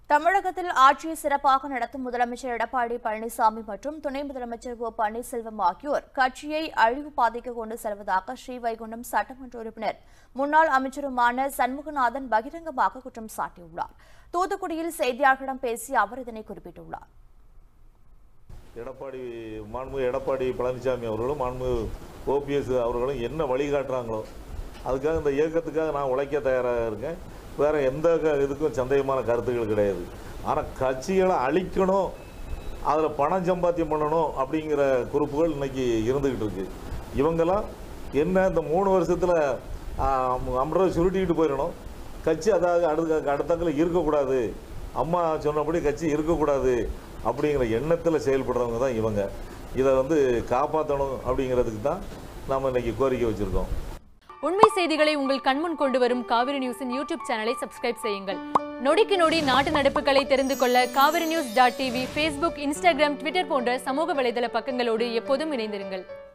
தமிழகத்தில் ஆட்சியை சிறப்பாக நடத்தும் முதலமைச்சர் எடப்பாடி பழனிசாமி மற்றும் துணை முதலமைச்சர் ஓ பன்னீர்செல்வம் ஆகியோர் கட்சியை அழிவு பாதைக்கு கொண்டு செல்வதாக ஸ்ரீவைகுண்டம் சட்டமன்ற உறுப்பினர் முன்னாள் அமைச்சருமான சண்முகநாதன் பகிரங்கமாக குற்றம் சாட்டியுள்ளார் தூத்துக்குடியில் செய்தியாளர்களிடம் பேசிய அவர் இதனை குறிப்பிட்டுள்ளார் எடப்பாடி மாண்பு எடப்பாடி பழனிசாமி அவர்களும் மாண்பு ஓபிஎஸ் அவர்களும் என்ன வழிகாட்டுறாங்களோ அதுக்காக இந்த இயக்கத்துக்காக நான் உழைக்க தயாராக இருக்கேன் வேற எந்த க- இதுக்கும் சந்தேகமான கருத்துக்கள் கிடையாது ஆனால் கட்சிகளை அழிக்கணும் அதில் பணம் சம்பாத்தியம் பண்ணணும் அப்படிங்கிற குறிப்புகள் இன்னைக்கு இருந்துக்கிட்டு இருக்கு இவங்கெல்லாம் என்ன இந்த மூணு வருஷத்தில் அம்ரவை சுருட்டிக்கிட்டு போயிடணும் கட்சி அதாவது அடுத்த அடுத்தங்கில் இருக்கக்கூடாது அம்மா சொன்னபடி கட்சி இருக்கக்கூடாது அப்படிங்கிற எண்ணத்தில் செயல்படுறவங்க தான் இவங்க இதை வந்து காப்பாற்றணும் அப்படிங்கிறதுக்கு தான் நம்ம இன்னைக்கு கோரிக்கை வச்சுருக்கோம் உண்மை செய்திகளை உங்கள் கண்முன் கொண்டு வரும் காவிரி நியூஸின் யூடியூப் சேனலை சப்ஸ்கிரைப் செய்யுங்கள் நொடிக்கு நொடி நாட்டு நடப்புகளை தெரிந்து கொள்ள Kaveri news dot TV Facebook Instagram Twitter போன்ற சமூக வலைதள பக்கங்களோடு எப்போதும் இணைந்திருங்கள்